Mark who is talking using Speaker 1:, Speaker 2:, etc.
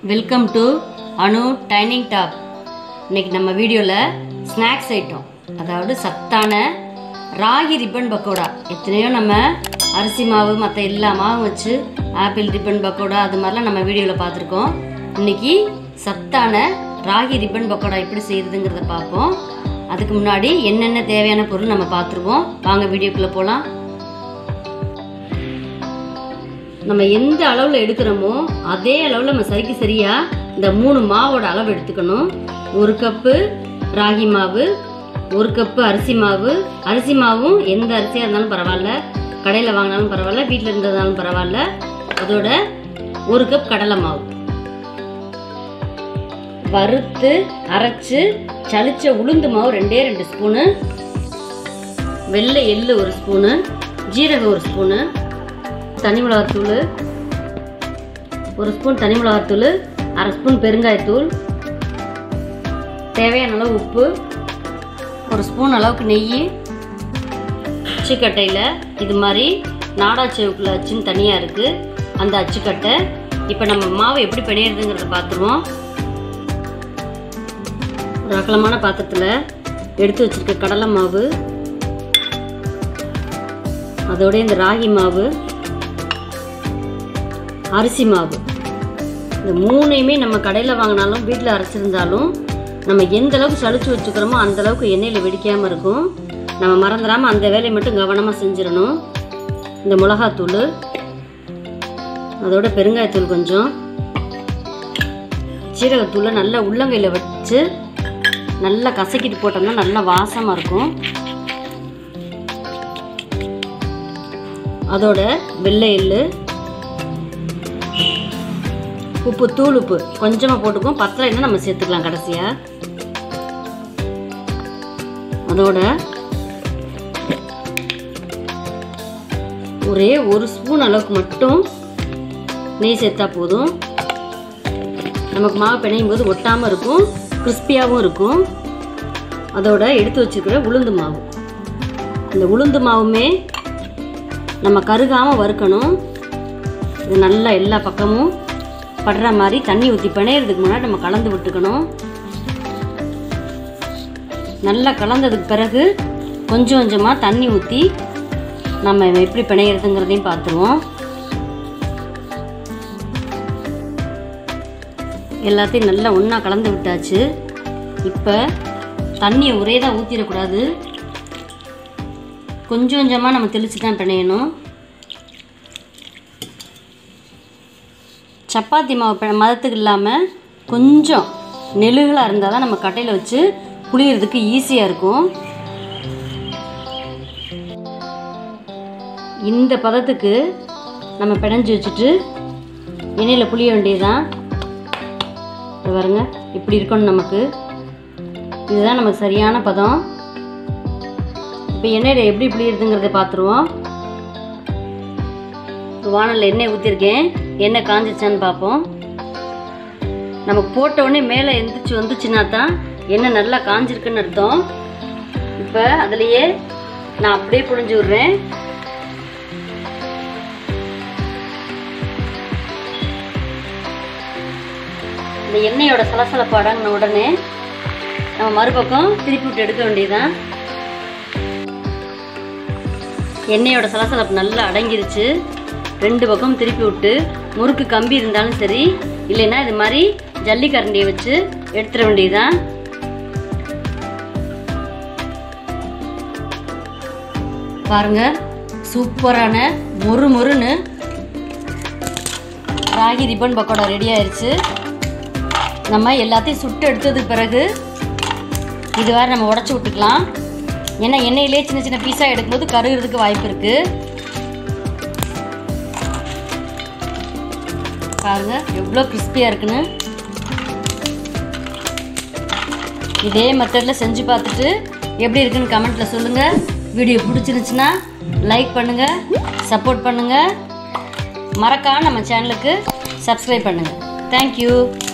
Speaker 1: welcome to Anu dining top இன்னைக்கு நம்ம வீடியோவில் ஸ்நாக்ஸ் ஐட்டம் அதாவது சத்தான ராகி ரிப்பன் பக்கோடா எத்தனையோ நம்ம அரிசி மாவு மற்ற எல்லா மாவும் வச்சு ஆப்பிள் ரிப்பன் பக்கோடா அது மாதிரிலாம் நம்ம வீடியோவில் பார்த்துருக்கோம் இன்னைக்கு சத்தான ராகி ரிப்பன் பக்கோடா எப்படி செய்யுதுங்கிறத பார்ப்போம் அதுக்கு முன்னாடி என்னென்ன தேவையான பொருள் நம்ம பார்த்துருவோம் வாங்க வீடியோக்குள்ளே போகலாம் நம்ம எந்த அளவில் எடுக்கிறோமோ அதே அளவில் நம்ம சரிக்கு சரியாக இந்த மூணு மாவோட அளவு எடுத்துக்கணும் ஒரு கப்பு ராகி மாவு ஒரு கப்பு அரிசி மாவு அரிசி மாவும் எந்த அரிசியாக இருந்தாலும் பரவாயில்ல கடையில் வாங்கினாலும் பரவாயில்ல வீட்டில் இருந்ததாலும் பரவாயில்ல அதோட ஒரு கப் கடலை மாவு வறுத்து அரைச்சு சளிச்ச உளுந்து மாவு ரெண்டே ரெண்டு ஸ்பூனு வெள்ளை எள்ளு ஒரு ஸ்பூனு ஜீரகம் ஒரு ஸ்பூனு தனி மிளகாத்தூள் ஒரு ஸ்பூன் தனி மிளகாத்தூள் அரை ஸ்பூன் பெருங்காயத்தூள் தேவையான அளவு உப்பு ஒரு ஸ்பூன் அளவுக்கு நெய் அச்சுக்கட்டையில் இது மாதிரி நாடாச்சேவுக்குள்ள அச்சுன்னு தனியாக இருக்குது அந்த அச்சுக்கட்டை இப்போ நம்ம மாவு எப்படி பிணையிறதுங்கிறத பார்த்துருவோம் ஒரு அகலமான பாத்திரத்தில் எடுத்து வச்சிருக்க கடலை மாவு அதோட இந்த ராகி மாவு அரிசி மாவு இந்த மூணையுமே நம்ம கடையில் வாங்கினாலும் வீட்டில் அரைச்சிருந்தாலும் நம்ம எந்த அளவுக்கு சளிச்சு வச்சுக்கிறோமோ அந்த அளவுக்கு எண்ணெயில் வெடிக்காமல் இருக்கும் நம்ம மறந்துடாமல் அந்த வேலையை மட்டும் கவனமாக செஞ்சிடணும் இந்த மிளகாத்தூள் அதோட பெருங்காயத்தூள் கொஞ்சம் சீரகத்தூளை நல்லா உள்ளங்கையில் வச்சு நல்லா கசக்கிட்டு போட்டோம்னா நல்லா வாசமாக இருக்கும் அதோட வெள்ளை எள்ளு உப்பு தூள் உப்பு கொஞ்சமாக போட்டுக்கும் பத்தலைன்னா நம்ம சேர்த்துக்கலாம் கடைசியாக அதோட ஒரே ஒரு ஸ்பூன் அளவுக்கு மட்டும் நெய் சேர்த்தா போதும் நமக்கு மாவு பிணையும் போது ஒட்டாமல் இருக்கும் கிறிஸ்பியாகவும் இருக்கும் அதோட எடுத்து வச்சுருக்கிற உளுந்து மாவு இந்த உளுந்து மாவுமே நம்ம கருகாமல் வறுக்கணும் இது நல்லா எல்லா பக்கமும் படுற மாதிரி தண்ணி ஊற்றி பிணையிறதுக்கு முன்னாடி நம்ம கலந்து விட்டுக்கணும் நல்லா கலந்ததுக்கு பிறகு கொஞ்சம் கொஞ்சமாக தண்ணி ஊற்றி நம்ம எப்படி பிணையிறதுங்கிறதையும் பார்த்துருவோம் எல்லாத்தையும் நல்லா ஒன்றா கலந்து விட்டாச்சு இப்போ தண்ணியை ஒரே தான் ஊற்றிடக்கூடாது கொஞ்சம் கொஞ்சமாக நம்ம தெளித்து தான் பிணையணும் சப்பாத்தி மாவு ப- மதத்துக்கு இல்லாமல் கொஞ்சம் நெழுகலாக இருந்தால் தான் நம்ம கட்டையில் வச்சு புளியறதுக்கு ஈஸியாக இருக்கும் இந்த பதத்துக்கு நம்ம பிணைஞ்சு வச்சுட்டு எண்ணெயில் புளிய வேண்டியதுதான் இது பாருங்க இப்படி இருக்கணும் நமக்கு இதுதான் நமக்கு சரியான பதம் இப்போ எண்ணெயில் எப்படி புளியறதுங்கிறத பார்த்துருவோம் வானலில் எண்ணெய் ஊற்றிருக்கேன் எண்ணெய் காஞ்சிச்சான்னு பார்ப்போம் நமக்கு போட்ட உடனே மேலே எந்திரிச்சு வந்துச்சுன்னா தான் எண்ணெய் நல்லா காஞ்சிருக்குன்னு அர்த்தம் இப்போ அதுலேயே நான் அப்படியே புழிஞ்சு விட்றேன் இந்த எண்ணெயோட சலசலப்பு அடங்கின உடனே நம்ம மறுபக்கம் திருப்பி விட்டு எடுக்க வேண்டியதுதான் எண்ணெயோட சலசலப்பு நல்லா அடங்கிருச்சு ரெண்டு பக்கம் திருப்பி விட்டு முறுக்கு கம்பி இருந்தாலும் சரி இல்லைன்னா இது மாதிரி ஜல்லிக்கரண்டியை வச்சு எடுத்துட வேண்டியதுதான் பாருங்க சூப்பரான மொறு மொறுன்னு ராகி ரிப்பன் பக்கோடா ரெடி ஆயிருச்சு நம்ம எல்லாத்தையும் சுட்டு எடுத்ததுக்கு பிறகு இது வேறு நம்ம உடச்சி விட்டுக்கலாம் ஏன்னா எண்ணெயிலே சின்ன சின்ன பீஸாக எடுக்கும்போது கருகிறதுக்கு வாய்ப்பு இருக்குது பாருங்க எவ்வளோ கிறிஸ்பியாக இருக்குன்னு இதே மெத்தடில் செஞ்சு பார்த்துட்டு எப்படி இருக்குன்னு கமெண்ட்டில் சொல்லுங்கள் வீடியோ பிடிச்சிருந்துச்சுன்னா லைக் பண்ணுங்கள் சப்போர்ட் பண்ணுங்கள் மறக்காம நம்ம சேனலுக்கு சப்ஸ்கிரைப் பண்ணுங்கள் தேங்க்யூ